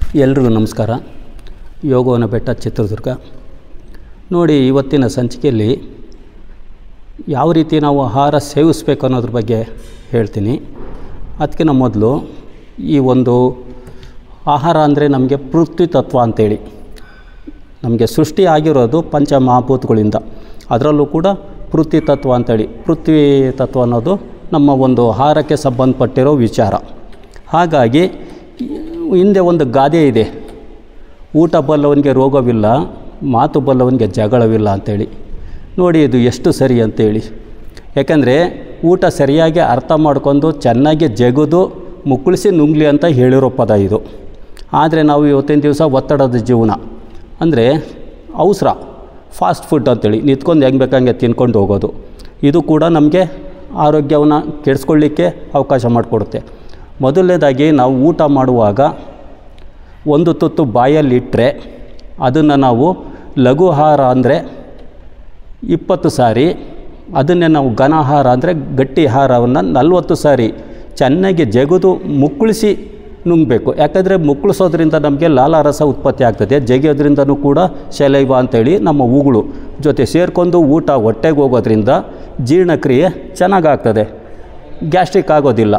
ಎಲ್ರಿಗೂ ನಮಸ್ಕಾರ ಯೋಗವನ ಬೆಟ್ಟ ಚಿತ್ರದುರ್ಗ ನೋಡಿ ಇವತ್ತಿನ ಸಂಚಿಕೆಯಲ್ಲಿ ಯಾವ ರೀತಿ ನಾವು ಆಹಾರ ಸೇವಿಸಬೇಕು ಅನ್ನೋದ್ರ ಬಗ್ಗೆ ಹೇಳ್ತೀನಿ ಅದಕ್ಕಿಂತ ಮೊದಲು ಈ ಒಂದು ಆಹಾರ ಅಂದರೆ ನಮಗೆ ಪೃಥ್ವಿ ತತ್ವ ಅಂತೇಳಿ ನಮಗೆ ಸೃಷ್ಟಿ ಆಗಿರೋದು ಪಂಚಮಹಾಭೂತಗಳಿಂದ ಅದರಲ್ಲೂ ಕೂಡ ಪೃಥ್ವಿ ತತ್ವ ಅಂತೇಳಿ ಪೃಥ್ವಿ ತತ್ವ ಅನ್ನೋದು ನಮ್ಮ ಒಂದು ಆಹಾರಕ್ಕೆ ಸಂಬಂಧಪಟ್ಟಿರೋ ವಿಚಾರ ಹಾಗಾಗಿ ಹಿಂದೆ ಒಂದು ಗಾದೆ ಇದೆ ಊಟ ಬಲ್ಲವನಿಗೆ ರೋಗವಿಲ್ಲ ಮಾತು ಬಲ್ಲವನಿಗೆ ಜಗಳವಿಲ್ಲ ಅಂತೇಳಿ ನೋಡಿ ಇದು ಎಷ್ಟು ಸರಿ ಅಂತೇಳಿ ಯಾಕಂದರೆ ಊಟ ಸರಿಯಾಗಿ ಅರ್ಥ ಮಾಡ್ಕೊಂಡು ಚೆನ್ನಾಗಿ ಜಗದು ಮುಕ್ಕಳಿಸಿ ನುಂಗ್ಲಿ ಅಂತ ಹೇಳಿರೋ ಪದ ಇದು ಆದರೆ ನಾವು ಇವತ್ತಿನ ದಿವಸ ಒತ್ತಡದ ಜೀವನ ಅಂದರೆ ಅವಸರ ಫಾಸ್ಟ್ ಫುಡ್ ಅಂತೇಳಿ ನಿಂತ್ಕೊಂಡು ಹೆಂಗೆ ಬೇಕಂಗೆ ತಿನ್ಕೊಂಡು ಹೋಗೋದು ಇದು ಕೂಡ ನಮಗೆ ಆರೋಗ್ಯವನ್ನು ಕೆಡಿಸ್ಕೊಳ್ಳಿಕ್ಕೆ ಅವಕಾಶ ಮಾಡಿಕೊಡುತ್ತೆ ಮೊದಲನೇದಾಗಿ ನಾವು ಊಟ ಮಾಡುವಾಗ ಒಂದು ತುತ್ತು ಬಾಯಲ್ಲಿಟ್ಟರೆ ಅದನ್ನು ನಾವು ಲಘು ಆಹಾರ ಅಂದರೆ ಇಪ್ಪತ್ತು ಸಾರಿ ಅದನ್ನೇ ನಾವು ಘನ ಆಹಾರ ಅಂದರೆ ಗಟ್ಟಿ ಆಹಾರವನ್ನು ನಲ್ವತ್ತು ಸಾರಿ ಚೆನ್ನಾಗಿ ಜಗದು ಮುಕ್ಕಳಿಸಿ ನುಂಗಬೇಕು ಯಾಕಂದರೆ ಮುಕ್ಕಳಿಸೋದ್ರಿಂದ ನಮಗೆ ಲಾಲಾರಸ ಉತ್ಪತ್ತಿ ಆಗ್ತದೆ ಜಗಿಯೋದ್ರಿಂದನೂ ಕೂಡ ಶೆಲೈವ ಅಂತೇಳಿ ನಮ್ಮ ಉಗುಳು ಜೊತೆ ಸೇರ್ಕೊಂಡು ಊಟ ಹೊಟ್ಟೆಗೆ ಹೋಗೋದ್ರಿಂದ ಜೀರ್ಣಕ್ರಿಯೆ ಚೆನ್ನಾಗಾಗ್ತದೆ ಗ್ಯಾಸ್ಟ್ರಿಕ್ ಆಗೋದಿಲ್ಲ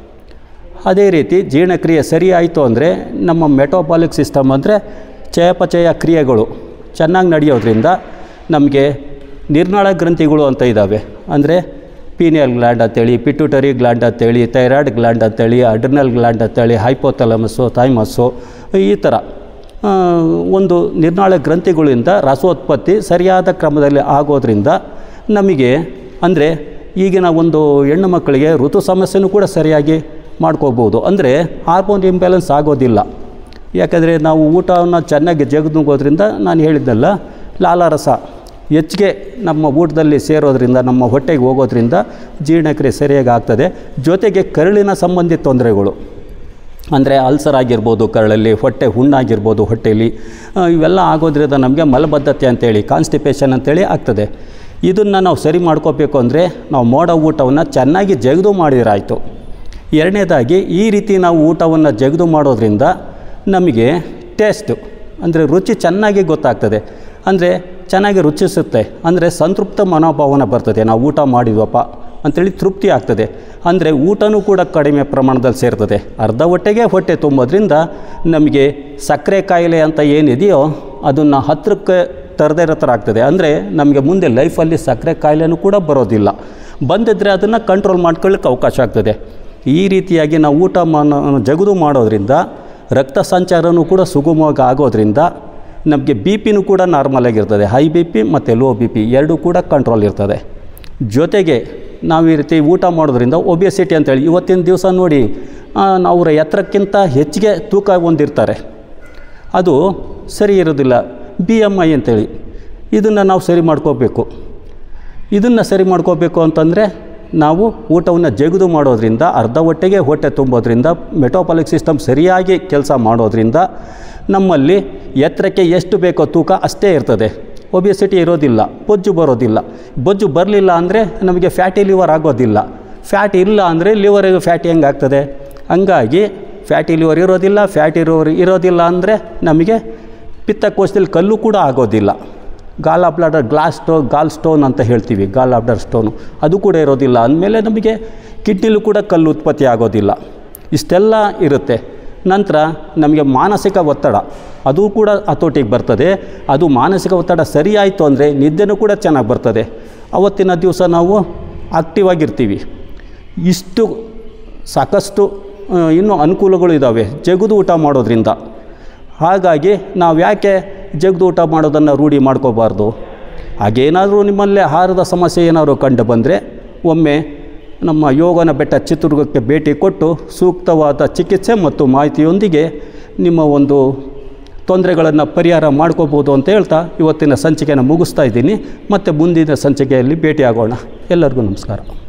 ಅದೇ ರೀತಿ ಜೀರ್ಣಕ್ರಿಯೆ ಸರಿ ಆಯಿತು ಅಂದರೆ ನಮ್ಮ ಮೆಟೋಪಾಲಿಕ್ ಸಿಸ್ಟಮ್ ಅಂದರೆ ಚಯಾಪಚಯ ಕ್ರಿಯೆಗಳು ಚೆನ್ನಾಗಿ ನಡೆಯೋದ್ರಿಂದ ನಮಗೆ ನಿರ್ನಾಳ ಗ್ರಂಥಿಗಳು ಅಂತ ಇದ್ದಾವೆ ಅಂದರೆ ಪೀನಿಯಲ್ ಗ್ಲ್ಯಾಂಡ್ ಅಂತೇಳಿ ಪಿಟ್ಯೂಟರಿ ಗ್ಲ್ಯಾಂಡ್ ಅಂತೇಳಿ ಥೈರಾಯ್ಡ್ ಗ್ಲ್ಯಾಂಡ್ ಅಂತೇಳಿ ಅಡ್ರಿನಲ್ ಗ್ಲ್ಯಾಂಡ್ ಅಂತೇಳಿ ಹೈಪೋಥಲಮಸ್ಸು ಥೈಮಸ್ಸು ಈ ಥರ ಆ, ಒಂದು ನಿರ್ನಾಳ ಗ್ರಂಥಿಗಳಿಂದ ರಸೋತ್ಪತ್ತಿ ಸರಿಯಾದ ಕ್ರಮದಲ್ಲಿ ಆಗೋದ್ರಿಂದ ನಮಗೆ ಅಂದರೆ ಈಗಿನ ಒಂದು ಹೆಣ್ಣು ಮಕ್ಕಳಿಗೆ ಋತು ಸಮಸ್ಯೆನೂ ಕೂಡ ಸರಿಯಾಗಿ ಮಾಡ್ಕೋಬೋದು ಅಂದರೆ ಹಾರ್ಮೋನ್ ಇಂಬ್ಯಾಲೆನ್ಸ್ ಆಗೋದಿಲ್ಲ ಯಾಕಂದರೆ ನಾವು ಊಟವನ್ನು ಚೆನ್ನಾಗಿ ಜಗದ್ನುಗೋದ್ರಿಂದ ನಾನು ಹೇಳಿದ್ದಲ್ಲ ಲಾಲಾರಸ ಹೆಚ್ಚಿಗೆ ನಮ್ಮ ಊಟದಲ್ಲಿ ಸೇರೋದ್ರಿಂದ ನಮ್ಮ ಹೊಟ್ಟೆಗೆ ಹೋಗೋದ್ರಿಂದ ಜೀರ್ಣಕ್ರಿಯೆ ಸರಿಯಾಗಿ ಆಗ್ತದೆ ಜೊತೆಗೆ ಕರುಳಿನ ಸಂಬಂಧಿ ತೊಂದರೆಗಳು ಅಂದರೆ ಅಲ್ಸರ್ ಆಗಿರ್ಬೋದು ಕರಳಲ್ಲಿ ಹೊಟ್ಟೆ ಹುಣ್ಣಾಗಿರ್ಬೋದು ಹೊಟ್ಟೆಯಲ್ಲಿ ಆ, ಇವೆಲ್ಲ ಆಗೋದ್ರಿಂದ ನಮಗೆ ಮಲಬದ್ಧತೆ ಅಂತೇಳಿ ಕಾನ್ಸ್ಟಿಪೇಷನ್ ಅಂತೇಳಿ ಆಗ್ತದೆ ಇದನ್ನು ನಾವು ಸರಿ ಮಾಡ್ಕೋಬೇಕು ಅಂದರೆ ನಾವು ಮಾಡೋ ಊಟವನ್ನು ಚೆನ್ನಾಗಿ ಜಗದು ಮಾಡಿದ್ರಾಯಿತು ಎರಡನೇದಾಗಿ ಈ ರೀತಿ ನಾವು ಊಟವನ್ನು ಜಗದು ಮಾಡೋದ್ರಿಂದ ನಮಗೆ ಟೇಸ್ಟು ಅಂದರೆ ರುಚಿ ಚೆನ್ನಾಗಿ ಗೊತ್ತಾಗ್ತದೆ ಅಂದರೆ ಚೆನ್ನಾಗಿ ರುಚಿಸುತ್ತೆ ಅಂದರೆ ಸಂತೃಪ್ತ ಮನೋಭಾವನ ಬರ್ತದೆ ನಾವು ಊಟ ಮಾಡಿದ್ವಪ್ಪ ಅಂಥೇಳಿ ತೃಪ್ತಿ ಆಗ್ತದೆ ಅಂದರೆ ಊಟನೂ ಕೂಡ ಕಡಿಮೆ ಪ್ರಮಾಣದಲ್ಲಿ ಸೇರ್ತದೆ ಅರ್ಧ ಹೊಟ್ಟೆಗೆ ಹೊಟ್ಟೆ ತುಂಬೋದ್ರಿಂದ ನಮಗೆ ಸಕ್ಕರೆ ಕಾಯಿಲೆ ಅಂತ ಏನಿದೆಯೋ ಅದನ್ನು ಹತ್ತಿರಕ್ಕೆ ತರದೇ ಇರೋ ಥರ ಆಗ್ತದೆ ಅಂದರೆ ನಮಗೆ ಮುಂದೆ ಲೈಫಲ್ಲಿ ಸಕ್ಕರೆ ಕಾಯಿಲೆನೂ ಕೂಡ ಬರೋದಿಲ್ಲ ಬಂದಿದ್ದರೆ ಅದನ್ನು ಕಂಟ್ರೋಲ್ ಮಾಡ್ಕೊಳ್ಳಿಕ್ಕೆ ಅವಕಾಶ ಆಗ್ತದೆ ಈ ರೀತಿಯಾಗಿ ನಾವು ಊಟ ಮಾನೋ ಜಗದು ಮಾಡೋದ್ರಿಂದ ರಕ್ತ ಸಂಚಾರನೂ ಕೂಡ ಸುಗಮವಾಗಿ ಆಗೋದ್ರಿಂದ ನಮಗೆ ಬಿ ಪಿನೂ ಕೂಡ ನಾರ್ಮಲ್ ಆಗಿರ್ತದೆ ಹೈ ಬಿ ಪಿ ಮತ್ತು ಲೋ ಬಿ ಪಿ ಎರಡೂ ಕೂಡ ಕಂಟ್ರೋಲ್ ಇರ್ತದೆ ಜೊತೆಗೆ ನಾವು ಈ ರೀತಿ ಊಟ ಮಾಡೋದ್ರಿಂದ ಒಬಿಯಸಿಟಿ ಅಂತೇಳಿ ಇವತ್ತಿನ ದಿವಸ ನೋಡಿ ಆ, ಅವರ ಎತ್ತರಕ್ಕಿಂತ ಹೆಚ್ಚಿಗೆ ತೂಕ ಹೊಂದಿರ್ತಾರೆ ಅದು ಸರಿ ಇರೋದಿಲ್ಲ ಬಿ ಎಮ್ ಐ ಅಂತೇಳಿ ಇದನ್ನು ನಾವು ಸರಿ ಮಾಡ್ಕೋಬೇಕು ಇದನ್ನು ಸರಿ ಮಾಡ್ಕೋಬೇಕು ಅಂತಂದರೆ ನಾವು ಊಟವನ್ನು ಜಗದು ಮಾಡೋದ್ರಿಂದ ಅರ್ಧ ಹೊಟ್ಟೆಗೆ ಹೊಟ್ಟೆ ತುಂಬೋದ್ರಿಂದ ಮೆಟೋಪಾಲಿಕ್ ಸಿಸ್ಟಮ್ ಸರಿಯಾಗಿ ಕೆಲಸ ಮಾಡೋದ್ರಿಂದ ನಮ್ಮಲ್ಲಿ ಎತ್ತರಕ್ಕೆ ಎಷ್ಟು ಬೇಕೋ ತೂಕ ಅಷ್ಟೇ ಇರ್ತದೆ ಒಬಿಯಸಿಟಿ ಇರೋದಿಲ್ಲ ಬೊಜ್ಜು ಬರೋದಿಲ್ಲ ಬೊಜ್ಜು ಬರಲಿಲ್ಲ ಅಂದರೆ ನಮಗೆ ಫ್ಯಾಟಿ ಲಿವರ್ ಆಗೋದಿಲ್ಲ ಫ್ಯಾಟ್ ಇಲ್ಲ ಅಂದರೆ ಲಿವರಿಗೆ ಫ್ಯಾಟಿ ಹೆಂಗೆ ಆಗ್ತದೆ ಹಂಗಾಗಿ ಫ್ಯಾಟಿ ಲಿವರ್ ಇರೋದಿಲ್ಲ ಫ್ಯಾಟಿ ಲಿವರ್ ಇರೋದಿಲ್ಲ ಅಂದರೆ ನಮಗೆ ಪಿತ್ತಕೋಶದಲ್ಲಿ ಕಲ್ಲು ಕೂಡ ಆಗೋದಿಲ್ಲ ಗಾಲ್ ಬ್ಲಾಡರ್ ಗ್ಲಾಸ್ ಸ್ಟೋ ಗಾಲ್ ಸ್ಟೋನ್ ಅಂತ ಹೇಳ್ತೀವಿ ಗಾಲ್ ಬ್ಲಾಡರ್ ಸ್ಟೋನು ಅದು ಕೂಡ ಇರೋದಿಲ್ಲ ಅಂದಮೇಲೆ ನಮಗೆ ಕಿಡ್ನಿಲೂ ಕೂಡ ಕಲ್ಲು ಉತ್ಪತ್ತಿ ಆಗೋದಿಲ್ಲ ಇಷ್ಟೆಲ್ಲ ಇರುತ್ತೆ ನಂತರ ನಮಗೆ ಮಾನಸಿಕ ಒತ್ತಡ ಅದು ಕೂಡ ಹತೋಟಿಗೆ ಬರ್ತದೆ ಅದು ಮಾನಸಿಕ ಒತ್ತಡ ಸರಿ ಆಯಿತು ಅಂದರೆ ನಿದ್ದೆನೂ ಕೂಡ ಚೆನ್ನಾಗಿ ಬರ್ತದೆ ಅವತ್ತಿನ ದಿವಸ ನಾವು ಆಕ್ಟಿವ್ ಆಗಿರ್ತೀವಿ ಇಷ್ಟು ಸಾಕಷ್ಟು ಆ, ಇನ್ನೂ ಅನುಕೂಲಗಳು ಇದ್ದಾವೆ ಜಗದು ಊಟ ಮಾಡೋದ್ರಿಂದ ಹಾಗಾಗಿ ನಾವು ಯಾಕೆ ಜಗದು ಊಟ ಮಾಡೋದನ್ನು ರೂಢಿ ಮಾಡ್ಕೋಬಾರ್ದು ಹಾಗೇನಾದರೂ ನಿಮ್ಮಲ್ಲಿ ಆಹಾರದ ಸಮಸ್ಯೆ ಏನಾದರೂ ಕಂಡು ಬಂದರೆ ಒಮ್ಮೆ ನಮ್ಮ ಯೋಗನ ಬೆಟ್ಟ ಚಿತ್ರದುರ್ಗಕ್ಕೆ ಭೇಟಿ ಕೊಟ್ಟು ಸೂಕ್ತವಾದ ಚಿಕಿತ್ಸೆ ಮತ್ತು ಮಾಹಿತಿಯೊಂದಿಗೆ ನಿಮ್ಮ ಒಂದು ತೊಂದರೆಗಳನ್ನು ಪರಿಹಾರ ಮಾಡ್ಕೋಬೋದು ಅಂತ ಹೇಳ್ತಾ ಇವತ್ತಿನ ಸಂಚಿಕೆಯನ್ನು ಮುಗಿಸ್ತಾ ಇದ್ದೀನಿ ಮತ್ತು ಮುಂದಿನ ಸಂಚಿಕೆಯಲ್ಲಿ ಭೇಟಿಯಾಗೋಣ ಎಲ್ಲರಿಗೂ ನಮಸ್ಕಾರ